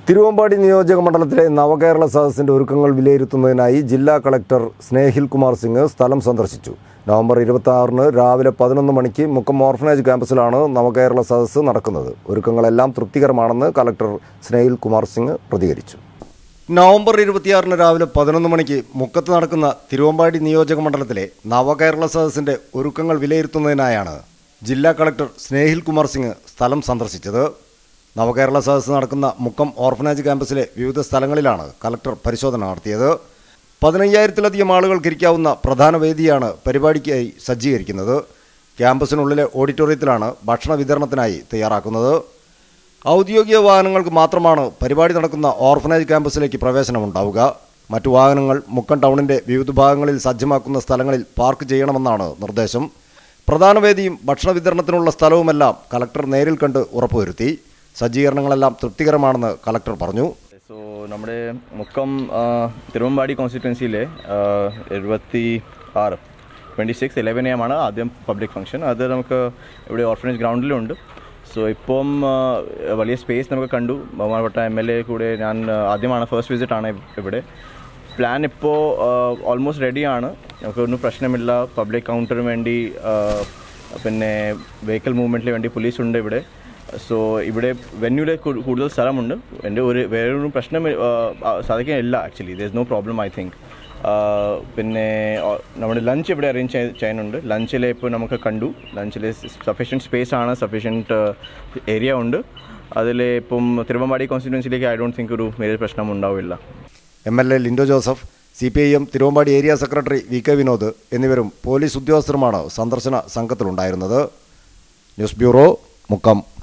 തിരുവമ്പാടി നിയോജക മണ്ഡലത്തിലെ നവകേരള സദസ്സിന്റെ ഒരുക്കങ്ങൾ വിലയിരുത്തുന്നതിനായി ജില്ലാ കളക്ടർ സ്നേഹിൽ കുമാർ സിംഗ് സ്ഥലം സന്ദർശിച്ചു നവംബർ ഇരുപത്തി ആറിന് രാവിലെ പതിനൊന്ന് മണിക്ക് മുക്കം ഓർഫനേജ് ക്യാമ്പസിലാണ് നവകേരള സദസ്സ് നടക്കുന്നത് ഒരുക്കങ്ങളെല്ലാം തൃപ്തികരമാണെന്ന് കളക്ടർ സ്നേഹിൽ കുമാർ സിംഗ് പ്രതികരിച്ചു നവംബർ ഇരുപത്തിയാറിന് രാവിലെ പതിനൊന്ന് മണിക്ക് മുക്കത്ത് നടക്കുന്ന തിരുവമ്പാടി നിയോജക മണ്ഡലത്തിലെ നവകേരള സദസ്സിന്റെ ഒരുക്കങ്ങൾ വിലയിരുത്തുന്നതിനായാണ് ജില്ലാ കളക്ടർ സ്നേഹിൽ കുമാർ സിംഗ് സ്ഥലം സന്ദർശിച്ചത് നവകേരള സദസ്സ് നടക്കുന്ന മുക്കം ഓർഫനേജ് ക്യാമ്പസിലെ വിവിധ സ്ഥലങ്ങളിലാണ് കളക്ടർ പരിശോധന നടത്തിയത് പതിനയ്യായിരത്തിലധികം ആളുകൾക്ക് ഇരിക്കാവുന്ന പ്രധാന വേദിയാണ് പരിപാടിക്കായി സജ്ജീകരിക്കുന്നത് ക്യാമ്പസിനുള്ളിലെ ഓഡിറ്റോറിയത്തിലാണ് ഭക്ഷണ വിതരണത്തിനായി തയ്യാറാക്കുന്നത് ഔദ്യോഗിക വാഹനങ്ങൾക്ക് മാത്രമാണ് പരിപാടി നടക്കുന്ന ഓർഫനേജ് ക്യാമ്പസിലേക്ക് പ്രവേശനമുണ്ടാവുക മറ്റു വാഹനങ്ങൾ മുക്കം ടൗണിന്റെ വിവിധ ഭാഗങ്ങളിൽ സജ്ജമാക്കുന്ന സ്ഥലങ്ങളിൽ പാർക്ക് ചെയ്യണമെന്നാണ് നിർദ്ദേശം പ്രധാന വേദിയും ഭക്ഷണ വിതരണത്തിനുള്ള സ്ഥലവുമെല്ലാം കളക്ടർ നേരിൽ കണ്ട് ഉറപ്പുവരുത്തി സജ്ജീകരണങ്ങളെല്ലാം തൃപ്തികരമാണെന്ന് കളക്ടർ പറഞ്ഞു സോ നമ്മുടെ മുക്കം ആ, തിരുവമ്പാടി കോൺസ്റ്റിറ്റ്യുവൻസിയിലെ എഴുപത്തി ആറ് ട്വൻറ്റി സിക്സ് ഇലവൻ എം ആണ് ആദ്യം പബ്ലിക് ഫംഗ്ഷൻ അത് നമുക്ക് ഇവിടെ ഓർഫനേജ് ഗ്രൗണ്ടിലുണ്ട് സോ ഇപ്പം ആ, വലിയ സ്പേസ് നമുക്ക് കണ്ടു ബഹുമാനപ്പെട്ട എം എൽ എ കൂടെ ഞാൻ ആ, ആദ്യമാണ് ഫസ്റ്റ് വിസിറ്റ് ആണ് ഇവിടെ പ്ലാൻ ഇപ്പോൾ ഓൾമോസ്റ്റ് റെഡിയാണ് നമുക്കൊന്നും പ്രശ്നമില്ല പബ്ലിക് കൗണ്ടറിന് വേണ്ടി ആ, പിന്നെ വെഹിക്കിൾ മൂവ്മെൻറ്റിന് വേണ്ടി പോലീസ് ഉണ്ട് ഇവിടെ സോ ഇവിടെ വെന്യൂലെ കൂടുതൽ സ്ഥലമുണ്ട് എൻ്റെ ഒരു വേറൊരു പ്രശ്നം ആ, ആ, സാധിക്കാനില്ല actually there is no problem I think പിന്നെ ആ, നമ്മുടെ ലഞ്ച് ഇവിടെ അറേഞ്ച് ചെയ്യുന്നുണ്ട് ലഞ്ചിൽ ഇപ്പോൾ നമുക്ക് കണ്ടു ലഞ്ചിൽ സഫീഷ്യൻറ്റ് സ്പേസ് ആണ് സഫീഷ്യൻറ്റ് ഏരിയ ഉണ്ട് അതിൽ ഇപ്പം തിരുവമ്പാടി കോൺസ്റ്റിറ്റ്യുവൻസിയിലേക്ക് ഐ ഡോണ്ട് തിങ്ക് ഒരു മേജർ പ്രശ്നം ഉണ്ടാവില്ല M L A Linto Joseph C P I M Thiruvambadi area secretary V K Vinod എന്നിവരും പോലീസ് ഉദ്യോഗസ്ഥരുമാണ് സന്ദർശന സംഘത്തിലുണ്ടായിരുന്നത് ന്യൂസ് ബ്യൂറോ മുക്കം